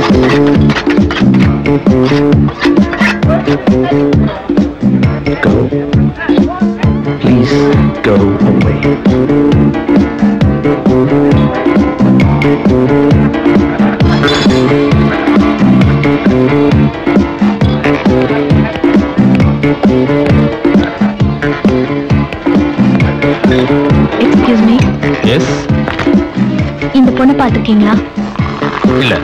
Go. Please go away. Excuse me yes இந்த பொண்ணை பார்த்துருக்கீங்களா இல்ல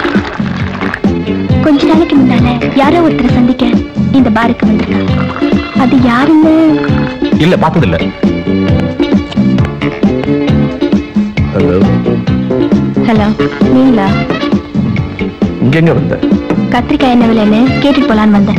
கொஞ்ச நாளைக்கு முன்னால யாரோ ஒருத்தரை சந்திக்க இந்த பாருக்கு வந்திருக்காங்க அது யாருன்னு இல்ல பார்த்தது இல்ல ஹலோ ஹலோ நீங்களா இங்க எங்க வந்த கத்திரிக்காய் என்ன விலைன்னு கேட்டுட்டு போலான்னு வந்தேன்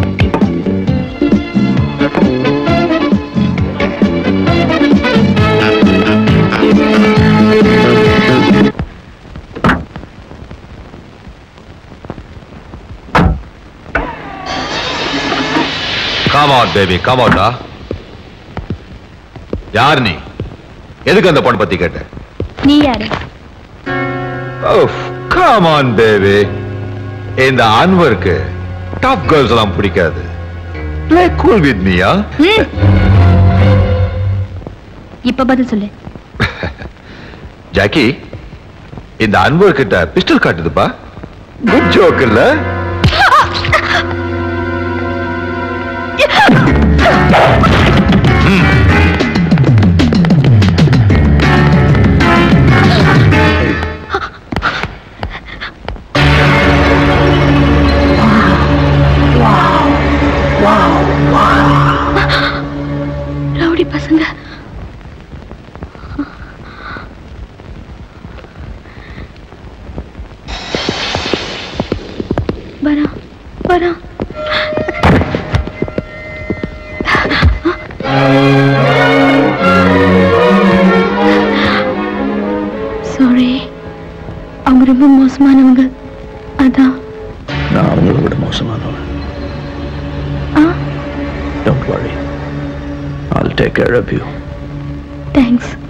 கம் அவுட் பேபி கம் அவுட்டா யார் நீ எதுக்கு அந்த பொண்ணை பத்தி கேட்ட நீ யாரு கம் ஆன் பேபி இந்த அன்வருக்கு டாப் கேர்ள்ஸ் எல்லாம் பிடிக்காது ப்ளே கூல் வித் மீயா ம். இப்ப பதில் சொல்லு ஜாக்கி இந்த அன்வர் கிட்ட பிஸ்டல் காட்டுதுப்பா குட் ஜோக் இல்ல ரவுடி பசங்க வரா வரா சாரி அவங்க ரொம்ப மோசமானவங்க அதான் நான் அவங்கள விட மோசமானவன் ஆ don't worry I'll take care of you thanks